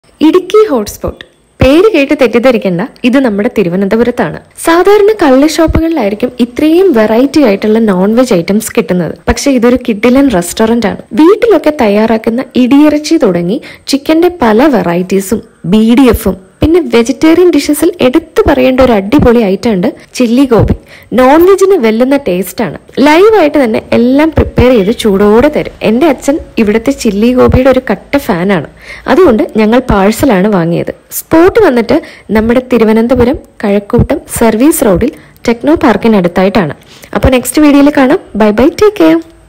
Idukki hotspot പേര് കേട്ട് തെറ്റിദ്ധരിക്കേണ്ട ഇത് നമ്മുടെ തിരുവനന്തപുരത്താണ് സാധാരണ കള്ള് ഷോപ്പുകളിലായിരിക്കും ഇത്രയും വെറൈറ്റി ആയിട്ടുള്ള നോൺ വെജ് ഐറ്റംസ് കിട്ടുന്നത് പക്ഷെ ഇതൊരു കിഡിലൻ റെസ്റ്റോറന്റ് ആണ് വീട്ടിലൊക്കെ തയ്യാറാക്കുന്ന ഇടിയിറച്ചി തുടങ്ങി ചിക്കന്റെ പല വെറൈറ്റീസും ബി ഡി എഫും പിന്നെ വെജിറ്റേറിയൻ ഡിഷസിൽ എടുത്തു പറയേണ്ട ഒരു അടിപൊളി ഐറ്റം ഉണ്ട് ചില്ലി ഗോബി നോൺ വെജിന് വെല്ലുന്ന ടേസ്റ്റ് ആണ് ലൈവായിട്ട് തന്നെ എല്ലാം പ്രിപ്പയർ ചെയ്ത് ചൂടോടെ തരും എൻ്റെ അച്ഛൻ ഇവിടുത്തെ ചില്ലി ഗോപിയുടെ ഒരു കട്ട ഫാനാണ് അതുകൊണ്ട് ഞങ്ങൾ പാഴ്സലാണ് വാങ്ങിയത് സ്പോട്ട് വന്നിട്ട് നമ്മുടെ തിരുവനന്തപുരം കഴക്കൂട്ടം സർവീസ് റോഡിൽ ടെക്നോ പാർക്കിനടുത്തായിട്ടാണ് അപ്പോൾ നെക്സ്റ്റ് വീഡിയോയിൽ കാണാം ബൈ ബൈ ടേക്ക് കെയർ